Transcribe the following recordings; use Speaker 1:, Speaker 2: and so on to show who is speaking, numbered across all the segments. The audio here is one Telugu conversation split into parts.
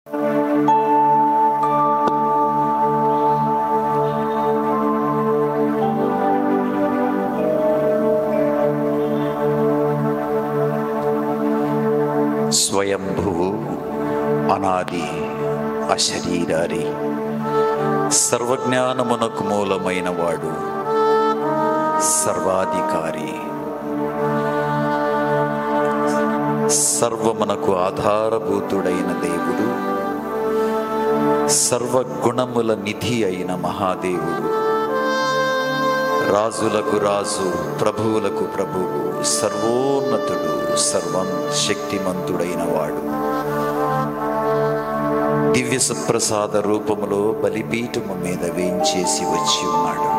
Speaker 1: స్వయంభువు అనాది అశరీరారి సర్వజ్ఞానమునకు మూలమైన వాడు సర్వాధికారి సర్వమునకు ఆధారభూతుడైన దేవుడు సర్వగుణముల నిధి అయిన మహాదేవుడు రాజులకు రాజు ప్రభువులకు ప్రభువు సర్వోన్నతుడు సర్వం శక్తిమంతుడైన వాడు దివ్య సుప్రసాద రూపములో బలిపీఠము మీద వేంచేసి వచ్చి ఉన్నాడు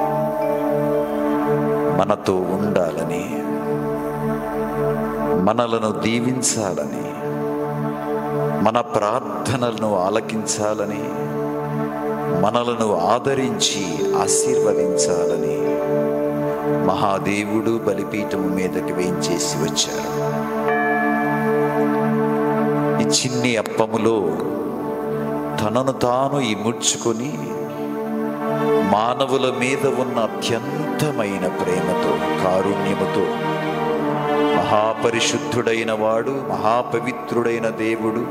Speaker 1: మనతో ఉండాలని మనలను దీవించాలని మన ప్రార్థనలను ఆలకించాలని మనలను ఆదరించి ఆశీర్వదించాలని మహాదేవుడు బలిపీఠము మీదకి వేయించేసి వచ్చారు ఈ చిన్ని అప్పములో తనను తాను ఇముడ్చుకొని మానవుల మీద ఉన్న అత్యంతమైన ప్రేమతో కారుణ్యముతో మహాపరిశుద్ధుడైన వాడు మహాపవిత్రుడైన దేవుడు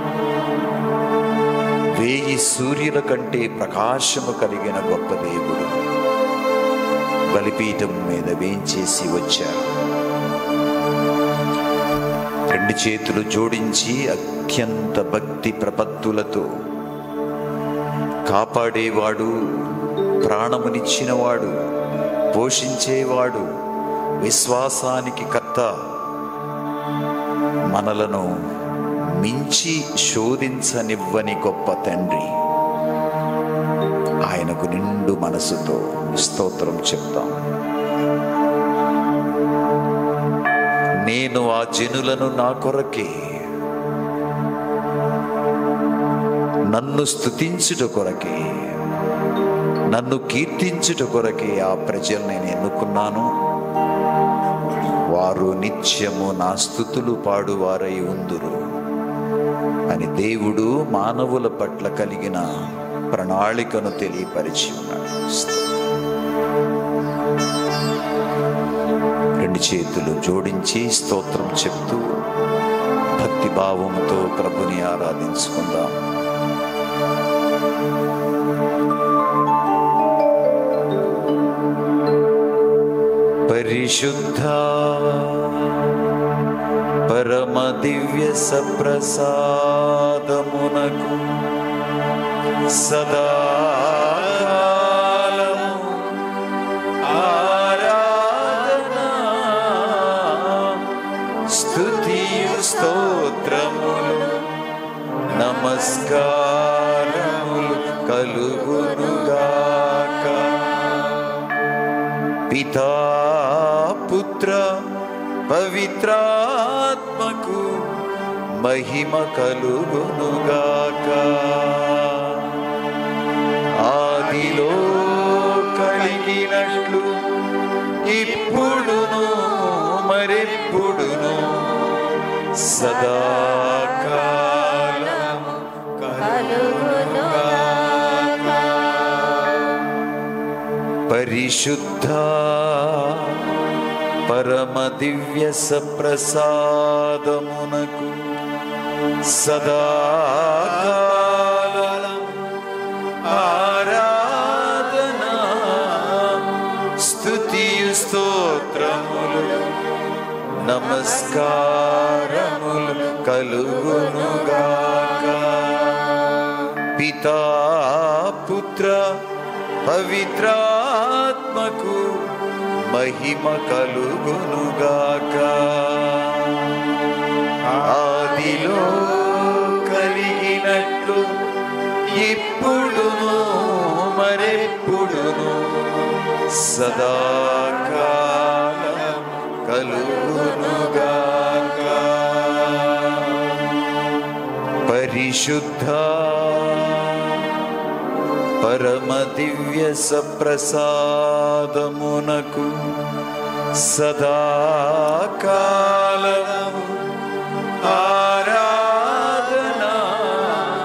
Speaker 1: వేయి సూర్యుల కంటే ప్రకాశము కలిగిన గొప్ప దేవుడు బలిపీఠం మీద వేంచేసి వచ్చారు రెండు చేతులు జోడించి అత్యంత భక్తి ప్రపత్తులతో కాపాడేవాడు ప్రాణమునిచ్చినవాడు పోషించేవాడు విశ్వాసానికి కర్త మనలను మించి శోధించనివ్వని గొప్ప తండ్రి ఆయనకు నిండు మనసుతో స్తోత్రం చెప్తాం నేను ఆ జనులను నా కొరకే నన్ను స్తుతించుట కొరకే నన్ను కీర్తించుట కొరకే ఆ ప్రజల్ని నేను ఎన్నుకున్నాను వారు నిత్యము నా స్థుతులు పాడువారై ఉందురు అని దేవుడు మానవుల పట్ల కలిగిన ప్రణాళికను తెలియపరిచి ఉన్నాడు రెండు చేతులు జోడించి స్తోత్రం చెప్తూ భక్తి భావంతో ప్రభుని ఆరాధించుకుందాం పరిశుద్ధ పరమ దివ్య సప్రసాదమునకు సదాకాలము ఆరాధన స్తుతియు స్తోత్రములు నమస్కారములు కలుగునుగాక పితా పుత్ర పవిత్రాత్మకు మహిమ కలుగునుగాక ఆదిలో కలిగినట్లు ఇప్పుడును మరెప్పుడును సదాకాలము పరిశుద్ధ పరమ దివ్య సప్రసాదమునకు సదాకాలం ఆరాధన స్తుతియు స్తోత్రములు నమస్కారములు కలుగునుగాక పితా పుత్ర పవిత్రాత్మకు మహిమ కలుగునుగాక ఆదిలో కలిగినట్లు ఇప్పుడును మరెప్పుడును సదాకాలం కలుగునుగాక పరిశుద్ధ పరమ దివ్య సప్రసాదమునకు సదాకాలము ఆరాధన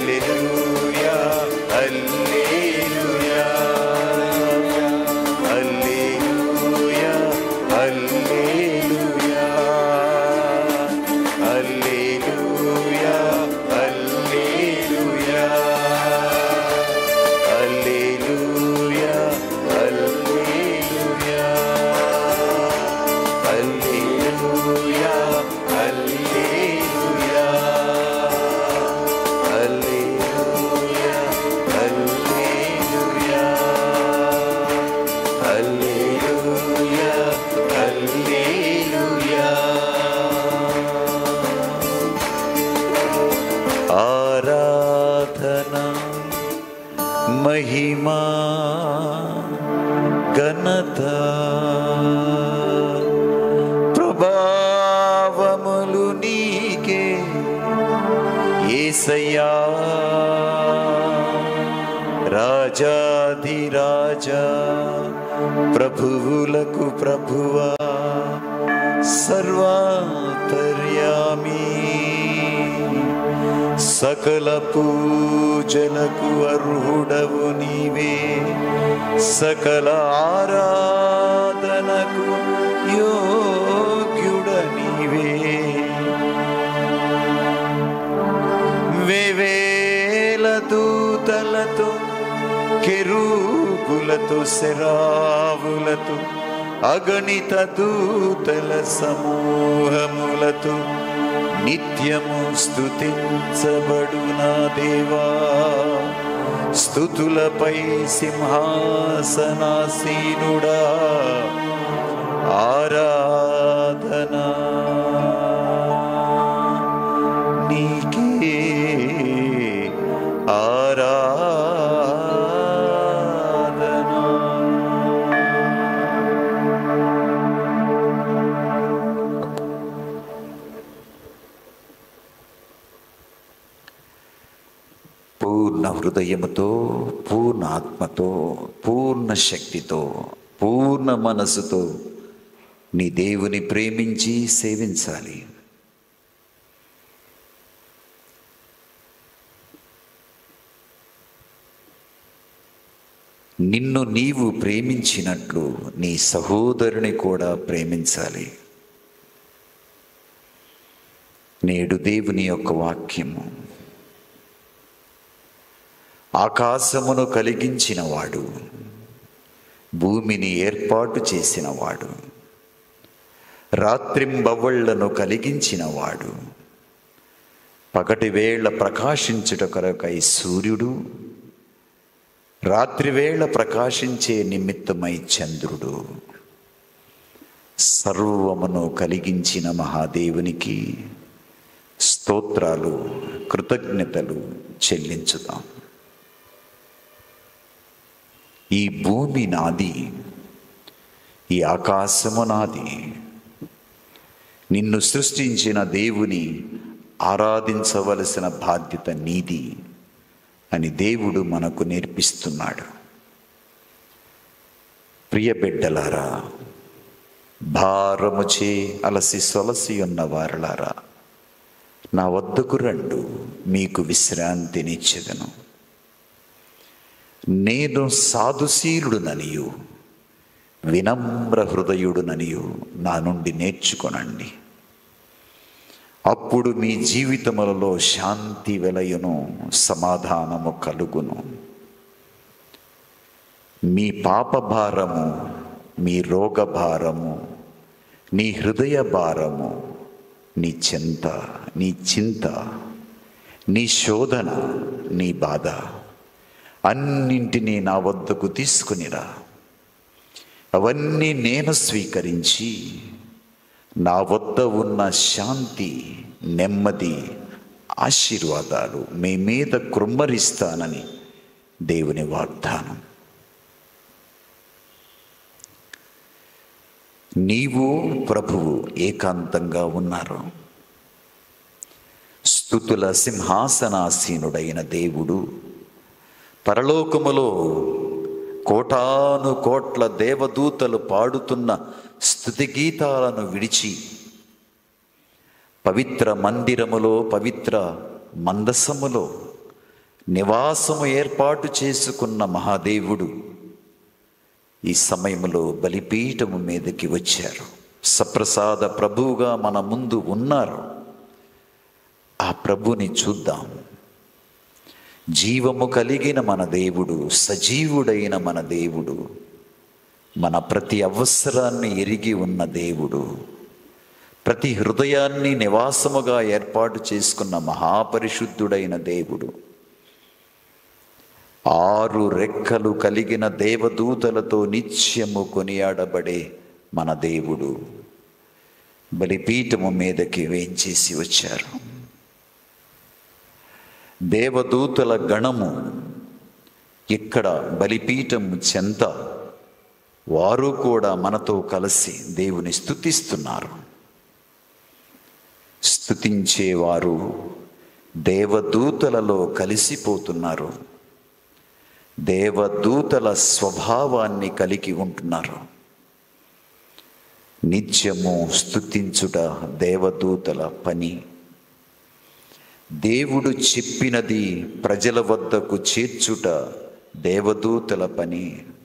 Speaker 2: హల్లెలూయా హల్లెలూయా హల్లెలూయా హల్లెలూయా హల్లెలూయా హల్లెలూయా హల్లెలూయా హల్లెలూయా హల్లెలూయా హల్లెలూయా హల్లెలూయా హల్లెలూయా హల్లెలూయా హల్లెలూయా ఆరాధన మహిమా ఘనత ప్రభావములు నీకే ఏసయ్యా రాజాధిరాజా ప్రభువులకు ప్రభువా సర్వాంతర్యామి సకల పూజలకు అర్హుడవు నీవే సకల ఆరాధనకు యోగ్యుడ నీవే వేవేల దూతలతో కెరూపులతో శరావులతో అగణిత దూతల సమూహములతో నిత్యము స్తుతించబడు నా దేవా స్థుతులపై సింహాసనాసీనుడా ఆరాధనా నీకే ఆరాధనా పూర్ణ హృదయముతో పూర్ణ ఆత్మతో పూర్ణ శక్తితో పూర్ణ మనసుతో నీ దేవుని ప్రేమించి సేవించాలి నిన్ను నీవు ప్రేమించినట్లు నీ సహోదరుని కూడా ప్రేమించాలి నేడు దేవుని యొక్క వాక్యము ఆకాశమును కలిగించినవాడు భూమిని ఏర్పాటు చేసినవాడు రాత్రింబవళ్లను కలిగించినవాడు పగటి వేళ ప్రకాశించుట కొరకై సూర్యుడు రాత్రివేళ ప్రకాశించే నిమిత్తమై చంద్రుడు సర్వమును కలిగించిన మహాదేవునికి స్తోత్రాలు కృతజ్ఞతలు చెల్లించుదాం ఈ భూమి నాది ఈ ఆకాశము నాది నిన్ను సృష్టించిన దేవుని ఆరాధించవలసిన బాధ్యత నీది అని దేవుడు మనకు నేర్పిస్తున్నాడు ప్రియ బిడ్డలారా భారముచే అలసి సొలసి ఉన్న వారలారా నా వద్దకు రండు మీకు విశ్రాంతినిచ్చెదను నేను సాధుశీలుడుననియు వినమ్ర హృదయుడుననియు నా నుండి నేర్చుకొనండి అప్పుడు మీ జీవితములలో శాంతి వెలయును సమాధానము కలుగును మీ పాప భారము మీ రోగ భారము నీ హృదయ భారము నీ చింత నీ చింత నీ శోధన నీ బాధ అన్నింటినీ నా వద్దకు తీసుకునిరా అవన్నీ నేను స్వీకరించి నా వద్ద ఉన్న శాంతి నెమ్మది ఆశీర్వాదాలు మీ మీద కృమ్మరిస్తానని దేవుని వాగ్దానం నీవు ప్రభువు ఏకాంతంగా ఉన్నారు స్థుతుల సింహాసనాసీనుడైన దేవుడు పరలోకములో కోటాను కోట్ల దేవదూతలు పాడుతున్న స్థుతి గీతాలను విడిచి పవిత్ర మందిరములో పవిత్ర మందసములో నివాసము ఏర్పాటు చేసుకున్న మహాదేవుడు ఈ సమయంలో బలిపీఠము మీదకి వచ్చారు సప్రసాద ప్రభువుగా మన ముందు ఉన్నారు ఆ ప్రభుని చూద్దాం జీవము కలిగిన మన దేవుడు సజీవుడైన మన దేవుడు మన ప్రతి అవసరాన్ని ఎరిగి ఉన్న దేవుడు ప్రతి హృదయాన్ని నివాసముగా ఏర్పాటు చేసుకున్న మహాపరిశుద్ధుడైన దేవుడు ఆరు రెక్కలు కలిగిన దేవదూతలతో నిత్యము కొనియాడబడే మన దేవుడు బలిపీఠము మీదకి వేంచేసి వచ్చారు దేవదూతల గణము ఇక్కడ బలిపీఠం చెంత వారు కూడా మనతో కలిసి దేవుని స్తుతిస్తున్నారు స్తుతించేవారు దేవదూతలలో కలిసిపోతున్నారు దేవదూతల స్వభావాన్ని కలిగి ఉంటున్నారు నిత్యము స్తుతించుట దేవదూతల పని దేవుడు చెప్పినది ప్రజల వద్దకు చేర్చుట దేవదూతల పని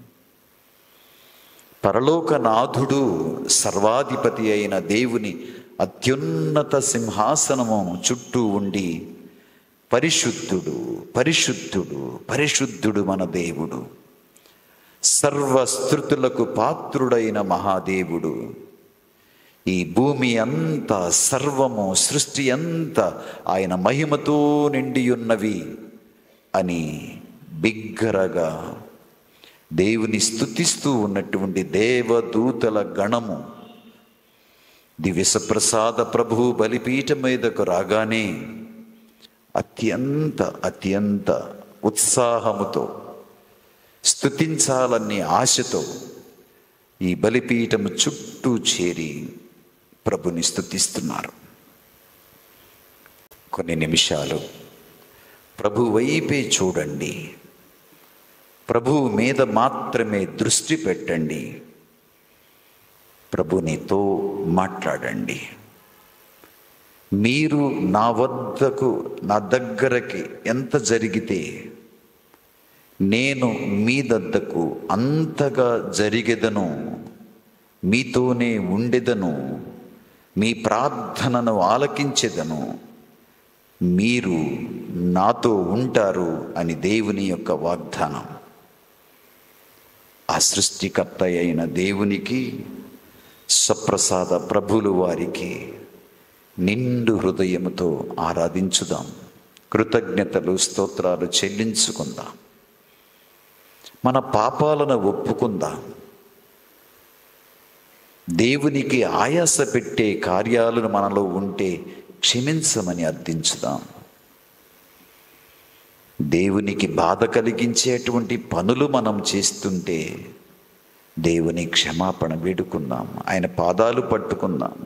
Speaker 2: పరలోకనాథుడు సర్వాధిపతి అయిన దేవుని అత్యున్నత సింహాసనము చుట్టూ ఉండి పరిశుద్ధుడు పరిశుద్ధుడు పరిశుద్ధుడు మన దేవుడు సర్వస్థృతులకు పాత్రుడైన మహాదేవుడు ఈ భూమి అంతా సర్వము సృష్టి అంతా ఆయన మహిమతో నిండి ఉన్నవి అని బిగ్గరగా దేవుని స్తుతిస్తూ ఉన్నటువంటి దేవదూతల గణము దివ్యసప్రసాద ప్రభు బలిపీఠం మీదకు రాగానే అత్యంత అత్యంత ఉత్సాహముతో స్తుతించాలనే ఆశతో ఈ బలిపీఠం చుట్టూ చేరి ప్రభుని స్తుతిస్తున్నారు కొన్ని నిమిషాలు ప్రభు వైపే చూడండి ప్రభువు మీద మాత్రమే దృష్టి పెట్టండి ప్రభునితో మాట్లాడండి మీరు నా వద్దకు నా దగ్గరకి ఎంత జరిగితే నేను మీ దద్దకు అంతగా జరిగెదను మీతోనే ఉండెదను మీ ప్రార్థనను ఆలకించెదను మీరు నాతో ఉంటారు అని దేవుని యొక్క వాగ్దానం ఆ సృష్టికర్త అయిన దేవునికి సప్రసాద ప్రభులు వారికి నిండు హృదయముతో ఆరాధించుదాం కృతజ్ఞతలు స్తోత్రాలు చెల్లించుకుందాం మన పాపాలను ఒప్పుకుందాం దేవునికి ఆయాస పెట్టే కార్యాలను మనలో ఉంటే క్షమించమని అర్థించుదాం దేవునికి బాధ కలిగించేటువంటి పనులు మనం చేస్తుంటే దేవుని క్షమాపణ వేడుకుందాం ఆయన పాదాలు పట్టుకుందాం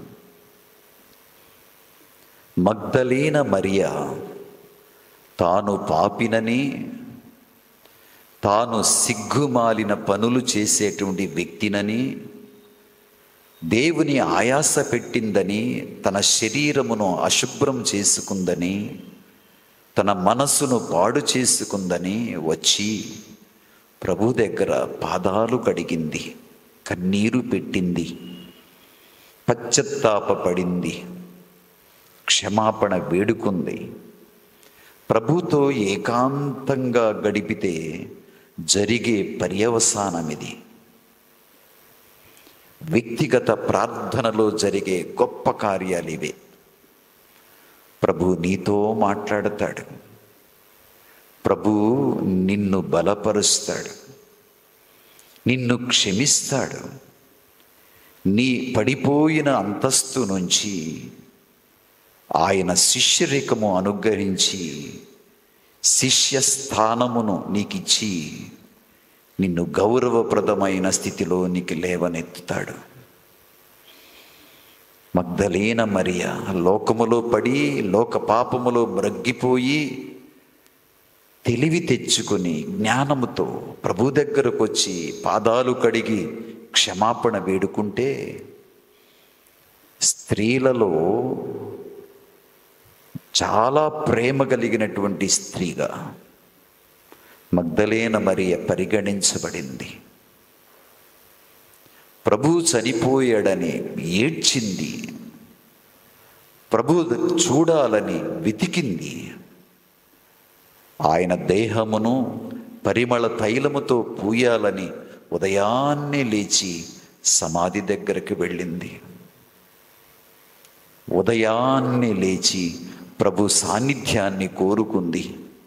Speaker 2: మగ్ధలీన మరియా తాను పాపినని తాను సిగ్గుమాలిన పనులు చేసేటువంటి వ్యక్తినని దేవుని ఆయాస పెట్టిందని తన శరీరమును అశుభ్రం చేసుకుందని తన మనస్సును పాడు చేసుకుందని వచ్చి ప్రభు దగ్గర పాదాలు కడిగింది కన్నీరు పెట్టింది పశ్చత్తాపపడింది క్షమాపణ వేడుకుంది ప్రభుతో ఏకాంతంగా గడిపితే జరిగే పర్యవసానం ఇది వ్యక్తిగత ప్రార్థనలో జరిగే గొప్ప కార్యాలు ఇవే ప్రభు నీతో మాట్లాడతాడు ప్రభు నిన్ను బలపరుస్తాడు నిన్ను క్షమిస్తాడు నీ పడిపోయిన అంతస్తు నుంచి ఆయన శిష్యరికము అనుగ్రహించి శిష్య స్థానమును నీకిచ్చి నిన్ను గౌరవప్రదమైన స్థితిలో నీకు లేవనెత్తుతాడు మగ్ధలేన మరియ లోకములో పడి లోక పాపములో మ్రగ్గిపోయి తెలివి తెచ్చుకొని జ్ఞానముతో ప్రభు దగ్గరకు వచ్చి పాదాలు కడిగి క్షమాపణ వేడుకుంటే స్త్రీలలో చాలా ప్రేమ కలిగినటువంటి స్త్రీగా
Speaker 1: మగ్ధలేన మరియ పరిగణించబడింది ప్రభు చనిపోయాడని ఏడ్చింది ప్రభు చూడాలని వెతికింది ఆయన దేహమును పరిమళ తైలముతో పూయాలని ఉదయాన్నే లేచి సమాధి దగ్గరికి వెళ్ళింది ఉదయాన్నే లేచి ప్రభు సాన్నిధ్యాన్ని కోరుకుంది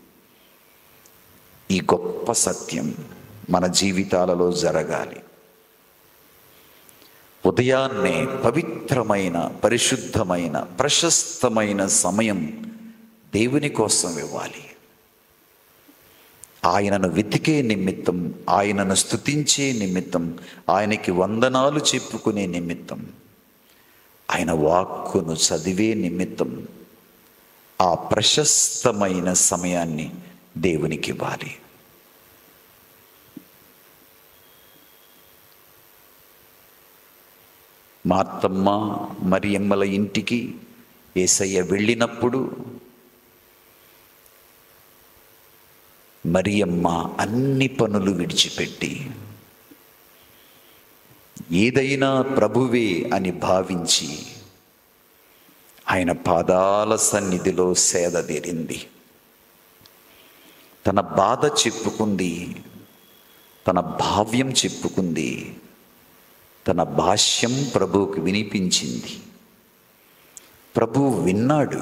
Speaker 1: ఈ గొప్ప సత్యం మన జీవితాలలో జరగాలి ఉదయాన్నే పవిత్రమైన పరిశుద్ధమైన ప్రశస్తమైన సమయం దేవుని కోసం ఇవ్వాలి ఆయనను వెతికే నిమిత్తం ఆయనను స్తుతించే నిమిత్తం ఆయనకి వందనాలు చెప్పుకునే నిమిత్తం ఆయన వాక్కును చదివే నిమిత్తం ఆ ప్రశస్తమైన సమయాన్ని దేవునికి ఇవ్వాలి మార్తమ్మ మరియమ్మల ఇంటికి ఏసయ్య వెళ్ళినప్పుడు మరియమ్మ అన్ని పనులు విడిచిపెట్టి ఏదైనా ప్రభువే అని భావించి ఆయన పాదాల సన్నిధిలో సేదదీరింది తన బాధ చెప్పుకుంది తన భావ్యం చెప్పుకుంది తన భాష్యం ప్రభువుకి వినిపించింది ప్రభు విన్నాడు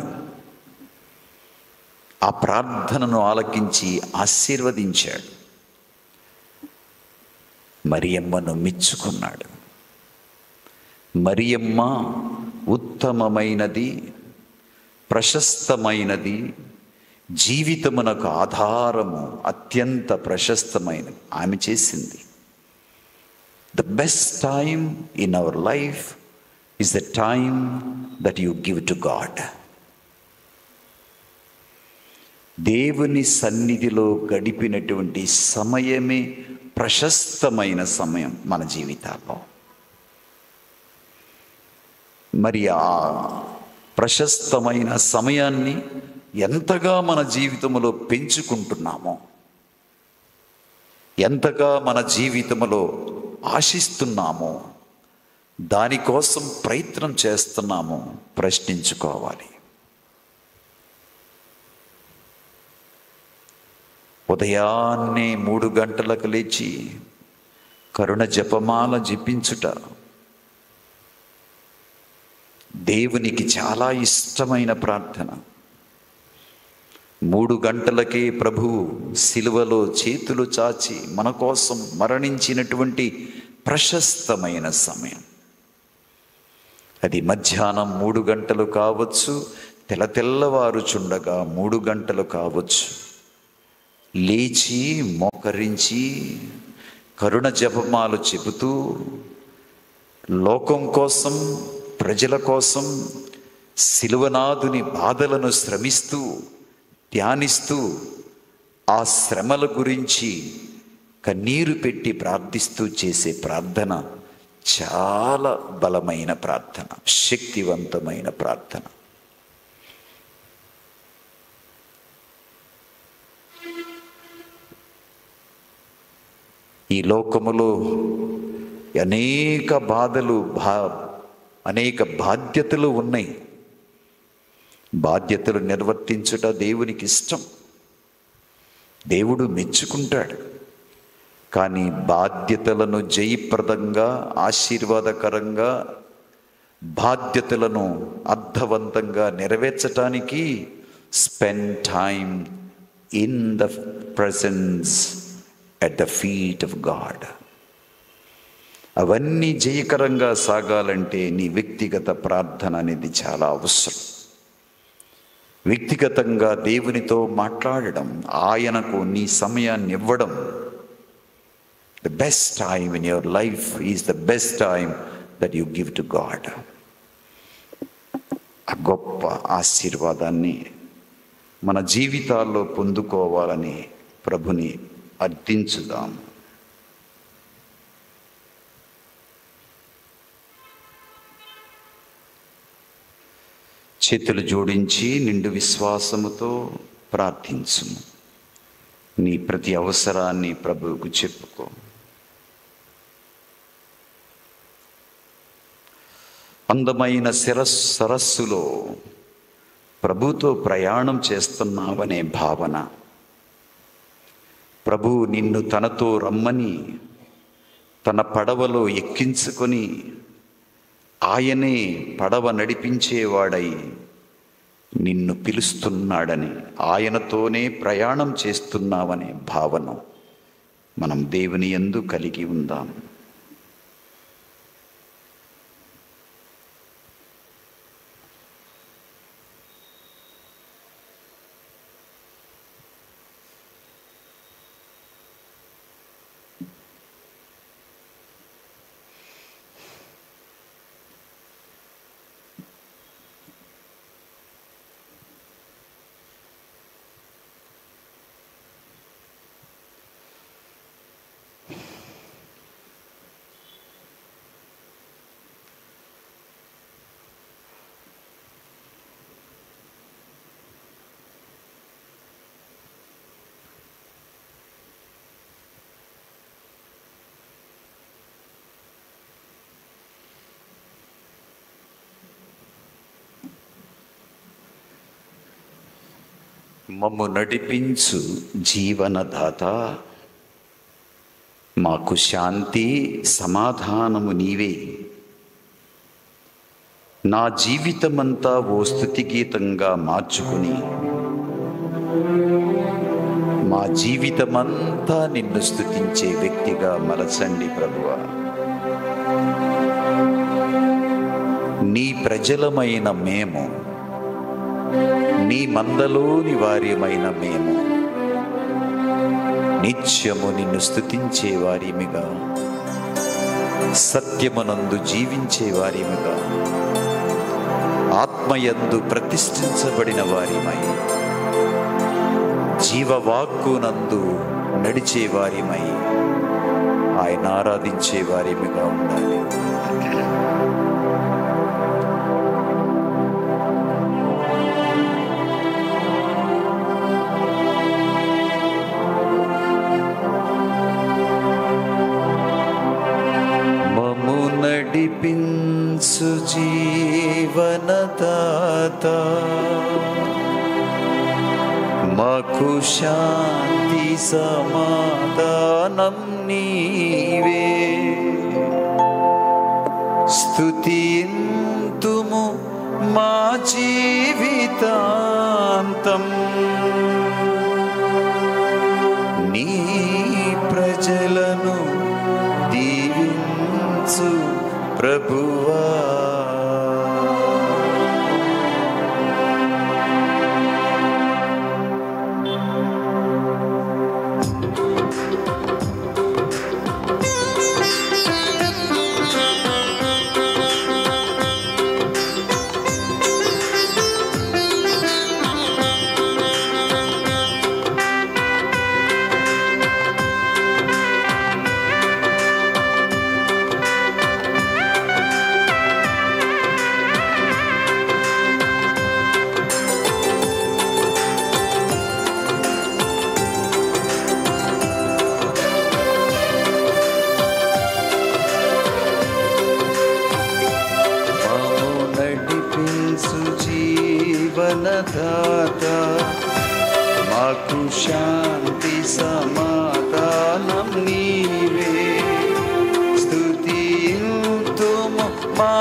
Speaker 1: ఆ ప్రార్థనను ఆలకించి ఆశీర్వదించాడు మరియమ్మను మెచ్చుకున్నాడు మరియమ్మ ఉత్తమమైనది ప్రశస్తమైనది జీవితమునకు ఆధారము అత్యంత ప్రశస్తమైనది ఆమె చేసింది the best time in our life is the time that you give to God దేవుని సన్నిధిలో గడిపినటువంటి సమయమే ప్రశస్తమైన సమయం మన జీవితాల్లో మరి ఆ ప్రశస్తమైన సమయాన్ని ఎంతగా మన జీవితంలో పెంచుకుంటున్నామో ఎంతగా మన జీవితంలో ఆశిస్తున్నామో దానికోసం ప్రయత్నం చేస్తున్నామో ప్రశ్నించుకోవాలి ఉదయాన్నే మూడు గంటలకు లేచి కరుణ జపమాల జపించుట దేవునికి చాలా ఇష్టమైన ప్రార్థన మూడు గంటలకే ప్రభువు సిలువలో చేతులు చాచి మన కోసం మరణించినటువంటి ప్రశస్తమైన సమయం అది మధ్యాహ్నం మూడు గంటలు కావచ్చు తెల్ల తెల్లవారుచుండగా మూడు గంటలు కావచ్చు లేచి మోకరించి కరుణ జపమాలు చెబుతూ లోకం కోసం ప్రజల కోసం శిలువనాథుని బాధలను శ్రమిస్తూ ధ్యానిస్తూ ఆ శ్రమల గురించి కన్నీరు పెట్టి ప్రార్థిస్తూ చేసే ప్రార్థన చాలా బలమైన ప్రార్థన శక్తివంతమైన ప్రార్థన ఈ లోకములో అనేక బాధలు బా అనేక బాధ్యతలు ఉన్నాయి బాధ్యతలు నిర్వర్తించుట దేవునికి ఇష్టం దేవుడు మెచ్చుకుంటాడు కానీ బాధ్యతలను జయప్రదంగా ఆశీర్వాదకరంగా బాధ్యతలను అర్థవంతంగా నెరవేర్చటానికి spend time in the presence at the feet of God అవన్నీ జయకరంగా సాగాలంటే నీ వ్యక్తిగత ప్రార్థన అనేది చాలా అవసరం వ్యక్తిగతంగా దేవునితో మాట్లాడడం ఆయనకు నీ సమయాన్ని ఇవ్వడం the best time in your life is the best time that you give to God ఆ గొప్ప ఆశీర్వాదాన్ని మన జీవితాల్లో పొందుకోవాలని ప్రభుని అర్థించుదాం చేతులు జోడించి నిండు విశ్వాసముతో ప్రార్థించుము నీ ప్రతి అవసరాన్ని ప్రభువుకు చెప్పుకో అందమైన శిరస్ సరస్సులో ప్రభుతో ప్రయాణం చేస్తున్నావనే భావన ప్రభు నిన్ను తనతో రమ్మని తన పడవలో ఎక్కించుకొని ఆయనే పడవ నడిపించేవాడై నిన్ను పిలుస్తున్నాడని ఆయనతోనే ప్రయాణం చేస్తున్నావనే భావన మనం దేవుని ఎందు కలిగి ఉందాం మమ్ము నడిపించు జీవనదాత మాకు శాంతి సమాధానము నీవే నా జీవితమంతా ఓ స్థుతి గీతంగా మార్చుకుని మా జీవితమంతా నిన్ను స్థుతించే వ్యక్తిగా మలచండి ప్రభువా నీ ప్రజలమైన మేము నీ మందలోని వార్యమైన మేము నిత్యము నిన్ను స్థుతించే వారిమిగా సత్యమునందు జీవించే వారిమిగా ఆత్మయందు ప్రతిష్ఠించబడిన వారిమై జీవవాక్కునందు నడిచే వారిమై ఆయన ఆరాధించే వారిమిగా ఉండాలి మము నడిపించు జీవనదాత మాకు శాంతి సమాధానం నీవే స్తుతింతుము మా జీవితాంతం నీ ప్రజలను దీవించు ప్రభువా మము నడిపించు జీవనదాత మాకు శాంతి సమాధానం నీవే స్తుతింతుము మా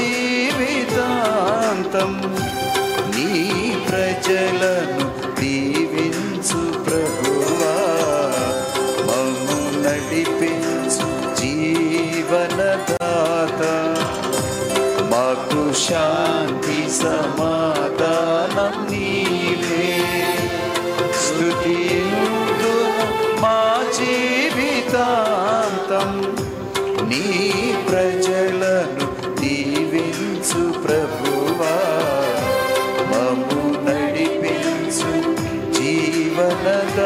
Speaker 1: జీవితాంతం నీ ప్రజలను దీవించు ప్రభువా మము నడిపించు జీవనదాత మాకు శాంతి సమాధానం నీవే స్తుతిందు మా జీవితాంతం నీ ప్రజలను దీవించు ప్రభువా మము నడిపించు జీవనదాత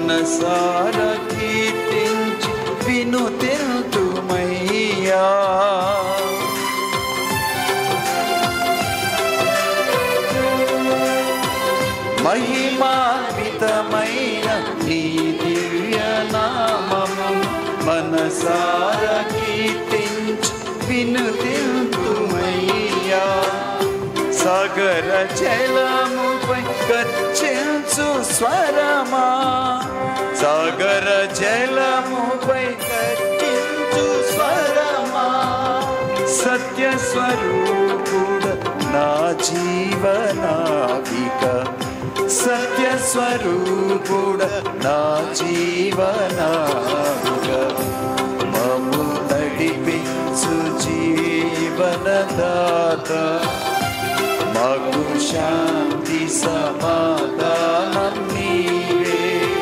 Speaker 1: మనసార కీర్తించి విను తెలుతుమయ్యా మహిమాన్వితమైన నీ దివ్య నామము మనసార కీర్తించి విను తెలుతుమయ్యా సాగర జలముపై గర్జించు స్వరమా సాగర జలముపై గర్జించు స్వరమా సత్య స్వరూపుడ నా జీవనావిక సత్య స్వరూపుడ నా జీవనావిక మము నడిపించు జీవనదాత మాకు శాంతి సమాధానం నీవే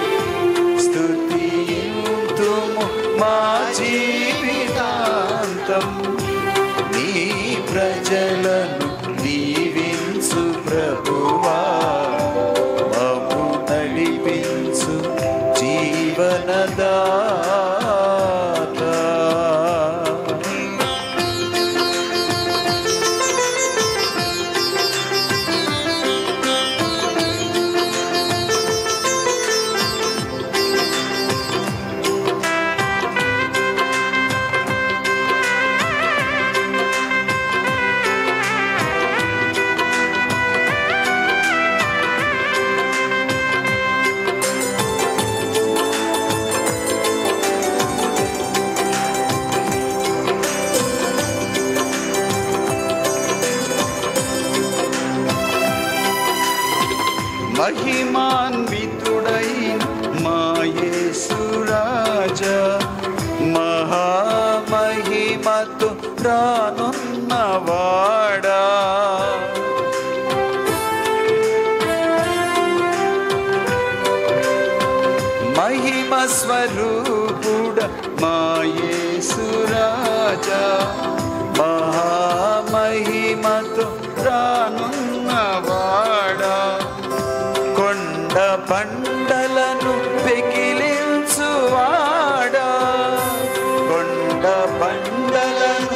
Speaker 1: స్తుతియుతుము మా జీవితాంతం నీ ప్రజలను దీవించు ప్రభువా మము నడిపించు జీవనదాత మహిమాన్వితుడైన మాయేసురాజ మహామహిమతో రానున్నవాడా మహిమ స్వరూపుడ మాయేసురాజ మహామహిమతో రానున్నవాడా కొండ పండలను పెకిలించువాడా కొండ పండలను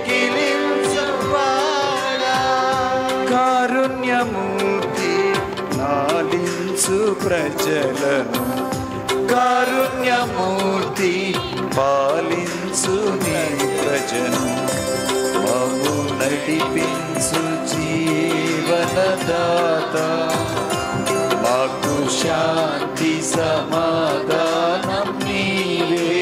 Speaker 1: పెకిలించువాడా కారుణ్యమూర్తి నాలించు ప్రజలను కారుణ్యమూర్తి పాలించు నీ ప్రజను మము నడిపించు జీవనదాత మాకు శాంతి సమాధానం నీవే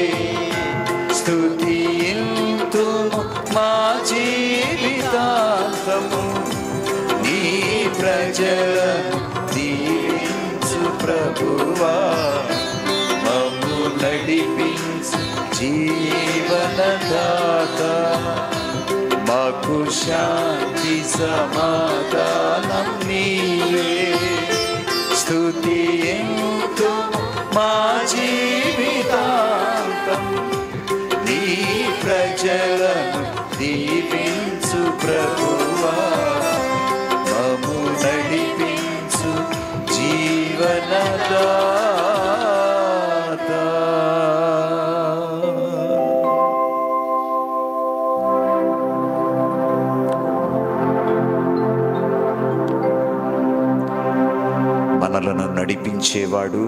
Speaker 1: స్తుతియుతుము మా జీవితాంతము నీ ప్రజలను దీవించు ప్రభువా మమ్ము నడిపించు జీవనదాత మాకు శాంతి సమాధానం నీవే స్తుతి ఎంతో మా జీవితాంతం నీ ప్రజలను దీవించు ప్రభువా మము నడిపించు జీవనదాత మనలను నడిపించేవాడు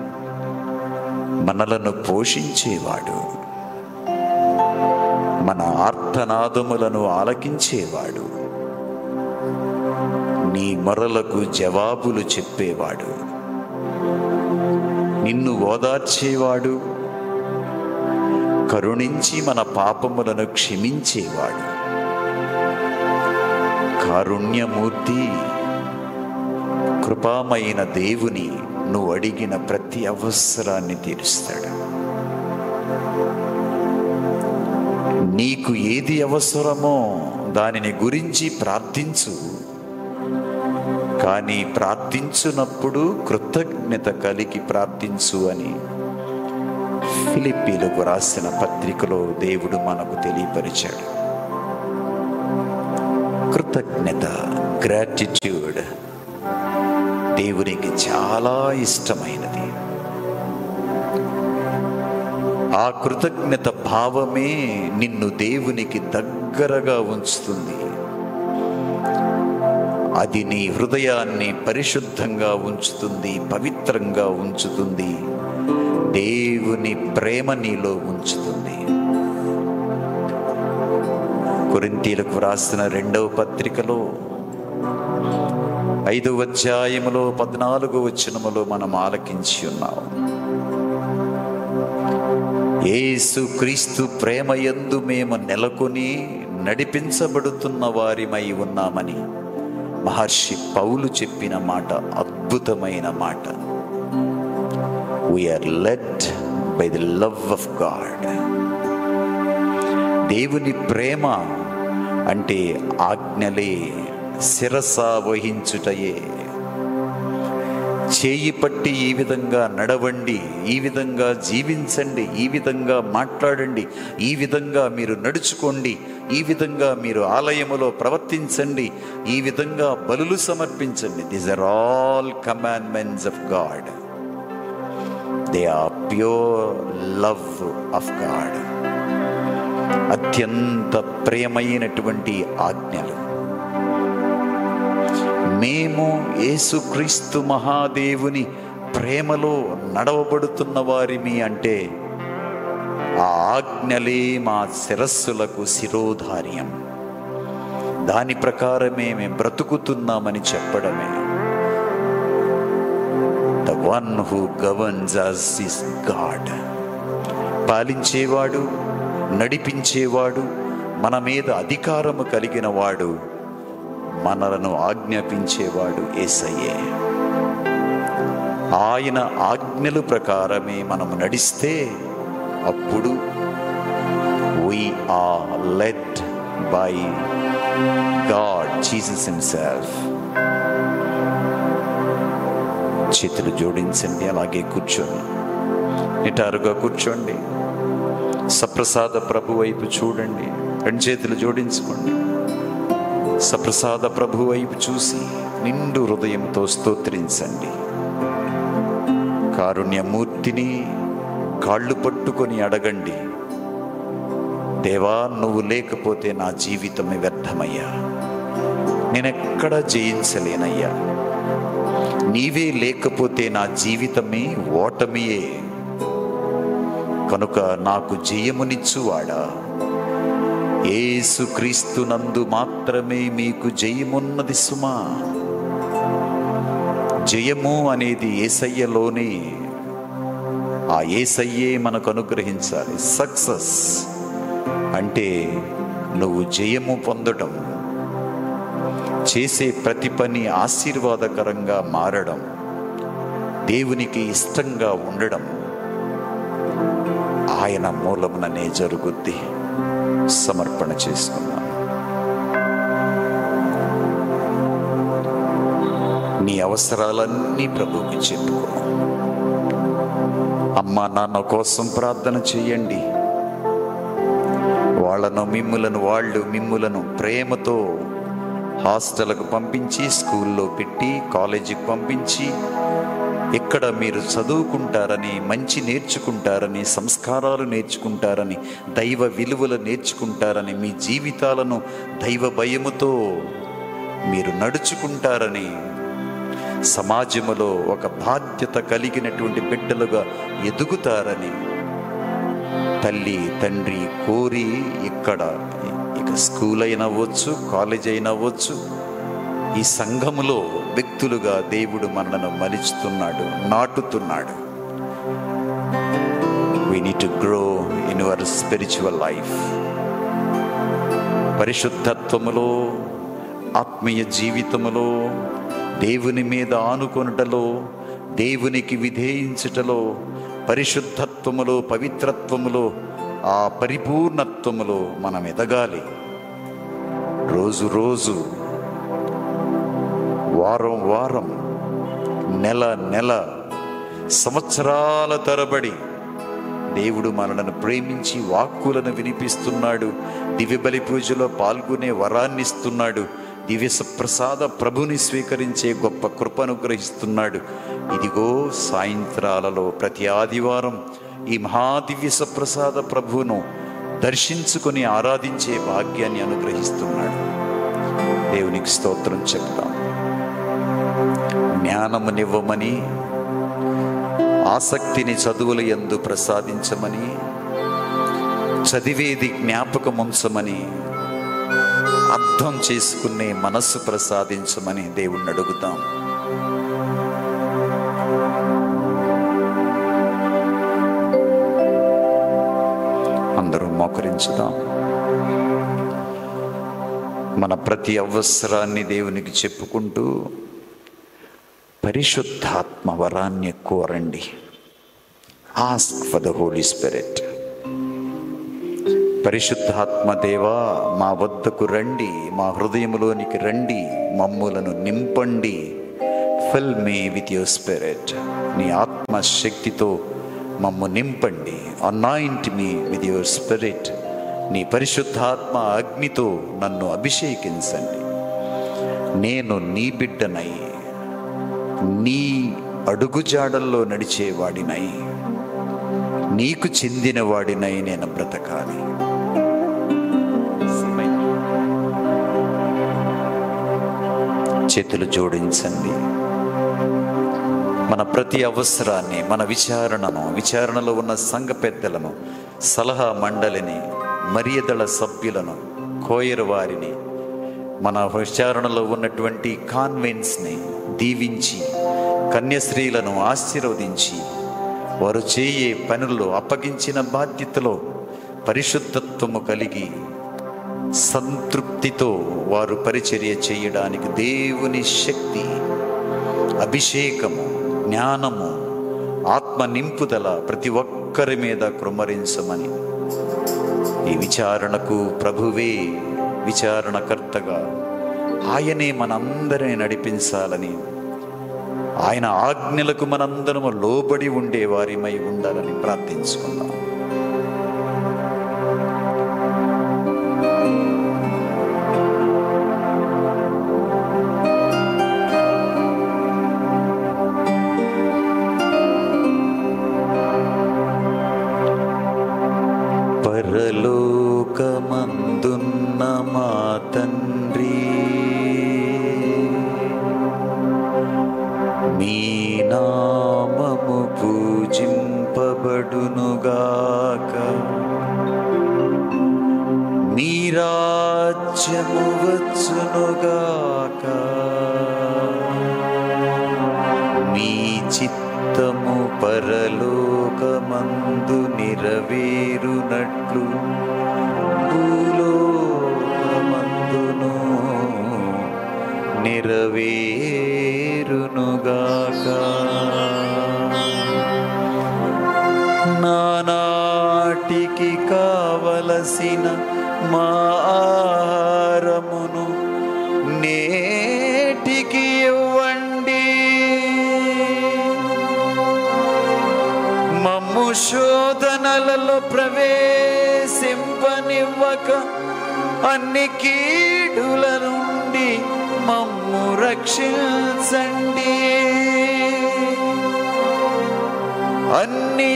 Speaker 1: మనలను పోషించేవాడు మన ఆర్తనాదములను ఆలకించేవాడు నీ మొరలకు జవాబులు చెప్పేవాడు నిన్ను ఓదార్చేవాడు కరుణించి మన పాపములను క్షమించేవాడు కారుణ్యమూర్తి కృపామైన దేవుని నువ్వు అడిగిన ప్రతి అవసరాన్ని తీరుస్తాడు నీకు ఏది అవసరమో దానిని గురించి ప్రార్థించు కానీ ప్రార్థించునప్పుడు కృతజ్ఞత కలిగి ప్రార్థించు అని ఫిలిప్పీలకు రాసిన పత్రికలో దేవుడు మనకు తెలియపరిచాడు కృతజ్ఞత గ్రాటిట్యూడ్ దేవునికి చాలా ఇష్టమైనది ఆ కృతజ్ఞత భావమే నిన్ను దేవునికి దగ్గరగా ఉంచుతుంది అది నీ హృదయాన్ని పరిశుద్ధంగా ఉంచుతుంది పవిత్రంగా ఉంచుతుంది దేవుని ప్రేమ నీలో ఉంచుతుంది కొరింతీలకు వ్రాసిన రెండవ పత్రికలో ఐదవ అధ్యాయములో పద్నాలుగో వచనములో మనం ఆలకించి ఉన్నాం యేసు క్రీస్తు ప్రేమయందు మేము నెలకొని నడిపించబడుతున్న వారిమై ఉన్నామని మహర్షి పౌలు చెప్పిన మాట అద్భుతమైన మాట we are led by the love of God దేవుని ప్రేమ అంటే ఆజ్ఞలే శిరస వహించుటయే చేయి పట్టి ఈ విధంగా నడవండి ఈ విధంగా జీవించండి ఈ విధంగా మాట్లాడండి ఈ విధంగా మీరు నడుచుకోండి ఈ విధంగా మీరు ఆలయములో ప్రవర్తించండి ఈ విధంగా బలులు సమర్పించండి these are all commandments of God they are pure love of God అత్యంత ప్రియమైనటువంటి ఆజ్ఞలు మేము యేసుక్రీస్తు మహాదేవుని ప్రేమలో నడవబడుతున్న వారిమి అంటే ఆ ఆజ్ఞలే మా శిరస్సులకు శిరోధార్యం దాని ప్రకారమే మేము బ్రతుకుతున్నామని చెప్పడమే the one who governs us is God పాలించేవాడు నడిపించేవాడు మన మీద అధికారము కలిగిన వాడు మనలను ఆజ్ఞాపించేవాడు ఏసయ్యే ఆయన ఆజ్ఞల ప్రకారమే మనము నడిస్తే అప్పుడు we are led by God, Jesus Himself. చేతులు జోడించండి అలాగే కూర్చోండి నిటారుగా కూర్చోండి సప్రసాద ప్రభు వైపు చూడండి రెండు చేతులు జోడించుకోండి సప్రసాద ప్రభు వైపు చూసి నిండు హృదయంతో స్తోత్రించండి కారుణ్యమూర్తిని కాళ్ళు పట్టుకొని అడగండి దేవా నువ్వు లేకపోతే నా జీవితమే వ్యర్థమయ్యా నేనెక్కడా జయించలేనయ్యా నీవే లేకపోతే నా జీవితమే ఓటమియే కనుక నాకు జయమునిచ్చువాడా ఏసు క్రీస్తునందు మాత్రమే మీకు జయమున్నది సుమా జయము అనేది ఏసయ్యలోనే ఆ ఏసయ్యే మనకు అనుగ్రహించాలి సక్సెస్ అంటే నువ్వు జయము పొందడం చేసే ప్రతి పని ఆశీర్వాదకరంగా మారడం దేవునికి ఇష్టంగా ఉండడం ఆయన మూలముననే జరుగుద్ది సమర్పణ చేసుకున్నాం నీ అవసరాలన్నీ ప్రభువుకి చెప్పుకో అమ్మా నాన్న కోసం ప్రార్థన చేయండి వాళ్ళను మిమ్ములను వాళ్ళు మిమ్ములను ప్రేమతో హాస్టల్కు పంపించి స్కూల్లో పెట్టి కాలేజీకి పంపించి ఇక్కడ మీరు చదువుకుంటారని మంచి నేర్చుకుంటారని సంస్కారాలు నేర్చుకుంటారని దైవ విలువలు నేర్చుకుంటారని మీ జీవితాలను దైవ భయముతో మీరు నడుచుకుంటారని సమాజములో ఒక బాధ్యత కలిగినటువంటి బిడ్డలుగా ఎదుగుతారని తల్లి తండ్రి కోరి ఇక్కడ ఇక స్కూల్ అయినా అవ్వచ్చు కాలేజ్ అయినా అవ్వచ్చు ఈ సంఘములో వ్యక్తులుగా దేవుడు మనలను మలుచుతున్నాడు నాటుతున్నాడు we need to grow in your spiritual life పరిశుద్ధత్వములో ఆత్మీయ జీవితములో దేవుని మీద ఆనుకొనుటలో దేవునికి విధేయించుటలో పరిశుద్ధత్వములో పవిత్రత్వములో ఆ పరిపూర్ణత్వములో మనం ఎదగాలి రోజు రోజు వారం వారం నెల నెల సంవత్సరాల తరబడి దేవుడు మనలను ప్రేమించి వాక్కులను వినిపిస్తున్నాడు దివ్య బలి పూజలో పాల్గొనే వరాన్ని ఇస్తున్నాడు దివ్య ప్రసాద ప్రభుని స్వీకరించే గొప్ప కృపను గ్రహిస్తున్నాడు ఇదిగో సాయంత్రాలలో ప్రతి ఆదివారం ఈ మహాదివ్య సప్రసాద ప్రభువును దర్శించుకొని ఆరాధించే భాగ్యాన్ని అనుగ్రహిస్తున్నాడు దేవునికి స్తోత్రం చెప్తాం జ్ఞానమునివ్వమని ఆసక్తిని చదువుల యందు ప్రసాదించమని చదివేది జ్ఞాపకముంచమని అర్థం చేసుకునే మనస్సు ప్రసాదించమని దేవుణ్ణి అడుగుతాం అందరూ మోకరించుదాం మన ప్రతి అవసరాన్ని దేవునికి చెప్పుకుంటూ పరిశుద్ధాత్మ వరాన్ని కోరండి ask for the holy spirit పరిశుద్ధాత్మ దేవా మా వద్దకు రండి మా హృదయములోనికి రండి మమ్ములను నింపండి fill me with your spirit నీ ఆత్మ శక్తితో మమ్ము నింపండి anoint me with your spirit నీ పరిశుద్ధాత్మ అగ్నితో నన్ను అభిషేకించండి నేను నీ బిడ్డనై నీ అడుగుజాడల్లో నడిచేవాడినై నీకు చెందిన వాడినై నేను బ్రతకాలి చేతులు జోడించండి మన ప్రతి అవసరాన్ని మన విచారణను విచారణలో ఉన్న సంఘ పెద్దలను సలహా మండలిని మరియదళ సభ్యులను కోయరు వారిని మన విచారణలో ఉన్నటువంటి కాన్వెంట్స్ని దీవించి కన్యశ్రీలను ఆశీర్వదించి వారు చేయే పనుల్లో అప్పగించిన బాధ్యతలో పరిశుద్ధత్వము కలిగి సంతృప్తితో వారు పరిచర్య చేయడానికి దేవుని శక్తి అభిషేకము జ్ఞానము ఆత్మ నింపుదల ప్రతి ఒక్కరి మీద కృమ్మరించమని ఈ విచారణకు ప్రభువే విచారణకర్తగా ఆయనే మనందరిని నడిపించాలని ఆయన ఆజ్ఞలకు మనందరము లోబడి ఉండే వారిమై ఉండాలని ప్రార్థించుకుందాం పరలోకమందున్న మా తండ్రి మీ నామము పూజింపబడునుగాక మీ రాజ్యము వచ్చునుగాక మీ చిత్తము పరలోకమందు నెరవేరునట్లు భూలోకమందును నెరవేరునుగాక నానాటికి కావలసిన మా ఆహారమును నేటికి ఇవ్వండి మమ్ము శోధనలలో ప్రవేశింపనివ్వక అన్ని కీడుల నుండి మమ్ము రక్షించండి అన్ని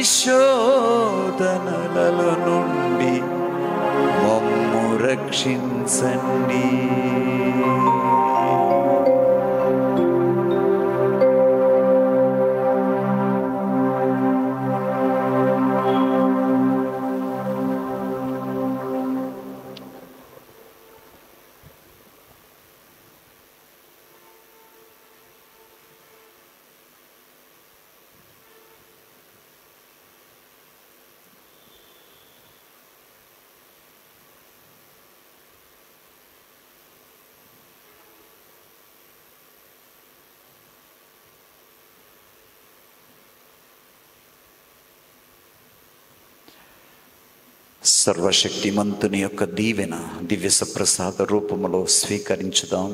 Speaker 1: శోధనలలో నుండి మమ్ము రక్షించండి సర్వశక్తిమంతుని యొక్క దీవెన దివ్య ప్రసాద రూపములో స్వీకరించుదాం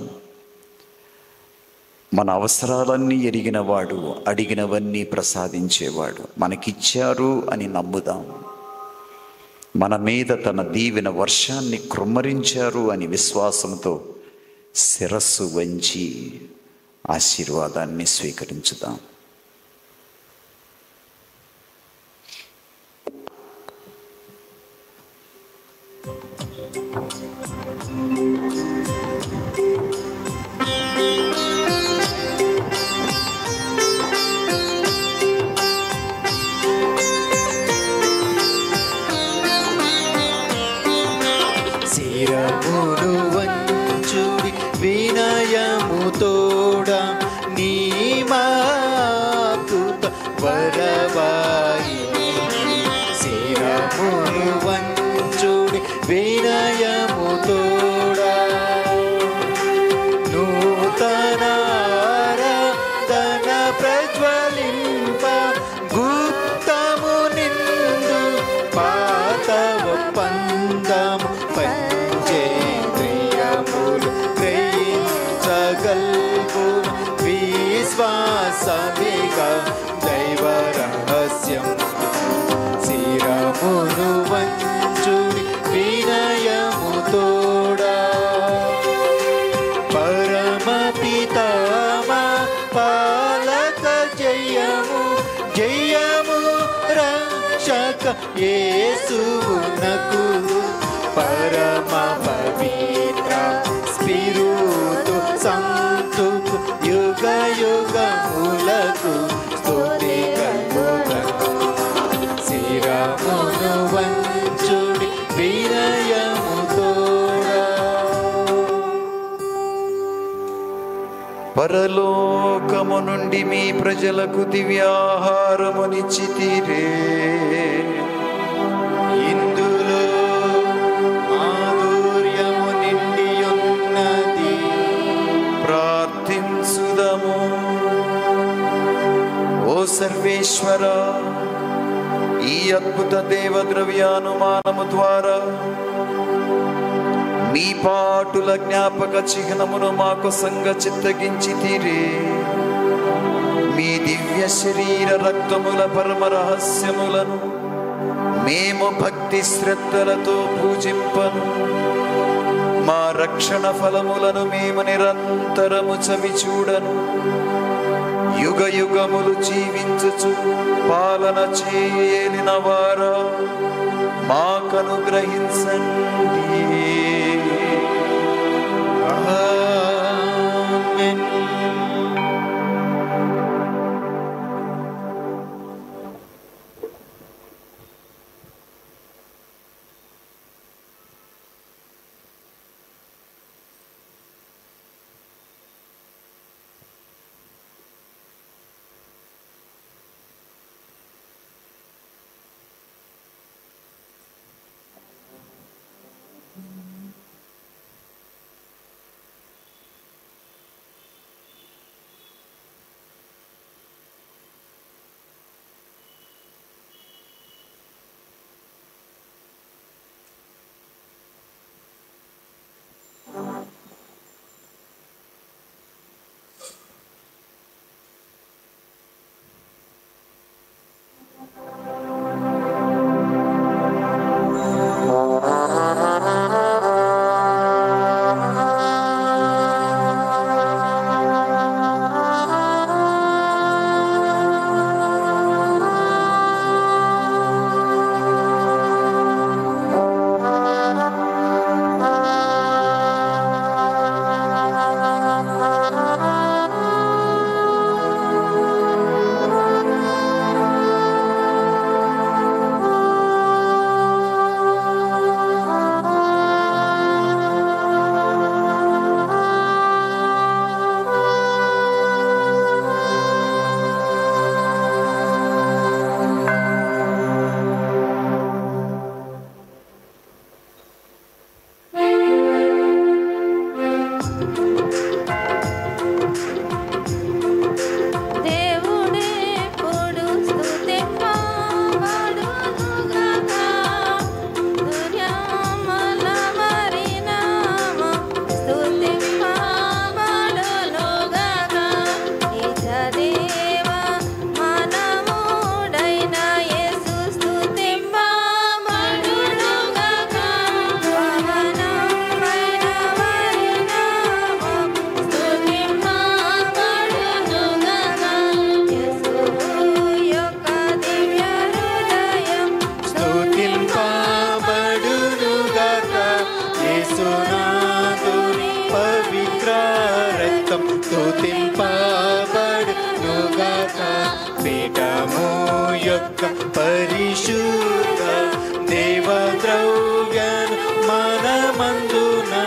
Speaker 1: మన అవసరాలన్నీ ఎరిగినవాడు అడిగినవన్నీ ప్రసాదించేవాడు మనకిచ్చారు అని నమ్ముదాం మన మీద తన దీవెన వర్షాన్ని కృమ్మరించారు అని విశ్వాసంతో శిరస్సు వంచి ఆశీర్వాదాన్ని స్వీకరించుదాం
Speaker 3: శిరమును వంచుడి వినయము తోడ నీ మాకృత వరవాయి శిరమును వంచుడి వినయము తోడా నూతనారాధన ప్రజ్వలింప గుప్తము నిందు పాత ఒప్పందము పంచేంద్రియములు గ్రహించగల్గు విశ్వాసమిగా దైవ రహస్యం శిరమును వంచుడి వినయము తోడా పరమపితామా పాలక జయము జయము రక్షక యేసునకు పరమ పవిత్ర స్పిరుతు సంతుకు యుగ యుగములకు స్తుతి కలుగను శిరమును వంచుడి వినయము తోడా
Speaker 1: పరలోకము నుండి మీ ప్రజలకు దివ్యాహారమునిచ్చితిరే
Speaker 3: ఇందులో మాధుర్యము నిండి ఉన్నది
Speaker 1: ప్రార్థించుదము ఓ సర్వేశ్వర ఈ అద్భుత దేవ ద్రవ్యానుమానము ద్వారా మీ పాటుల జ్ఞాపక చిహ్నమును మాకు సంగ చిత్తగించి తీరే మీ దివ్య శరీర రక్తముల పరమ రహస్యములను మేము భక్తి శ్రద్ధలతో పూజింపను మా రక్షణ ఫలములను మేము నిరంతరము చవి చూడను యుగ యుగములు జీవించుచు పాలన చేయలిన వారా మాకనుగ్రహించండి
Speaker 3: ఆమేన్.
Speaker 4: దేవుడే పొడు స్తుతింపబడునుగాక. దుర్యామల మరినామ స్తుతింపబడునుగాక. నిజదేవ మనముడైన యేసు స్తుతింపబడునుగాక. పవనమైన మరినామ స్తుతింపబడునుగాక. యేసు యొక్క దివ్య హృదయం
Speaker 3: స్తుతింపబడునుగాక యేసునాథుని పవిత్ర రక్తం స్తుతింపబడునుగాక పీఠము యొక్క పరిశుద్ధ దేవ ద్రవ్యను మనమందున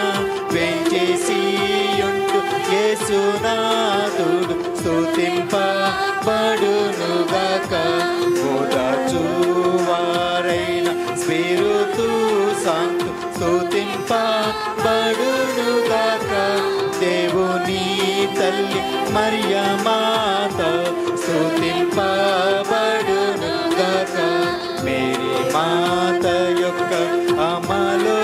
Speaker 3: కాంతు స్తుతింపబడునుగాక దేవుని తల్లి మరియమాత స్తుతింపబడునుగాక మేరీ మాత యొక్క అమలో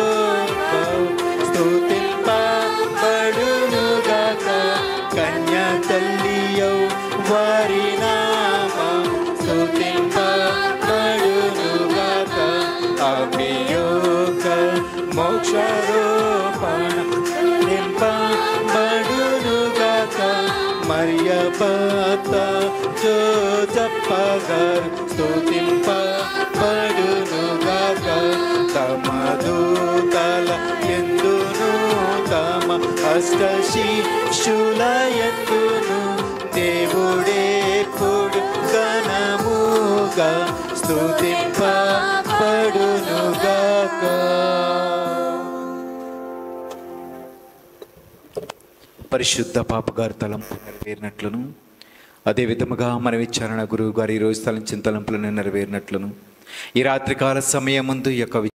Speaker 3: స్తుతింపబడునుగాక కన్య తల్లియౌ వారి నామం స్తుతింపబడునుగాక అభియోగ మోక్షరూపణ నింపబడునుగాక మరియ పత జోజప్పగారు స్తుతింపబడునుగాక తమ దూతల ఎందును తమ అష్ట శిష్యుల ఎందును దేవుడేప్పుడు ఘనముగా స్తుతింపబడునుగాక పరిశుద్ధ పాపగారు తలంపు నెరవేరినట్లును అదే విధముగా మన విచారణ గురువు గారు ఈరోజు తలంచిన తలంపులను నెరవేరినట్లును ఈ రాత్రికాల సమయం ముందు ఈ యొక్క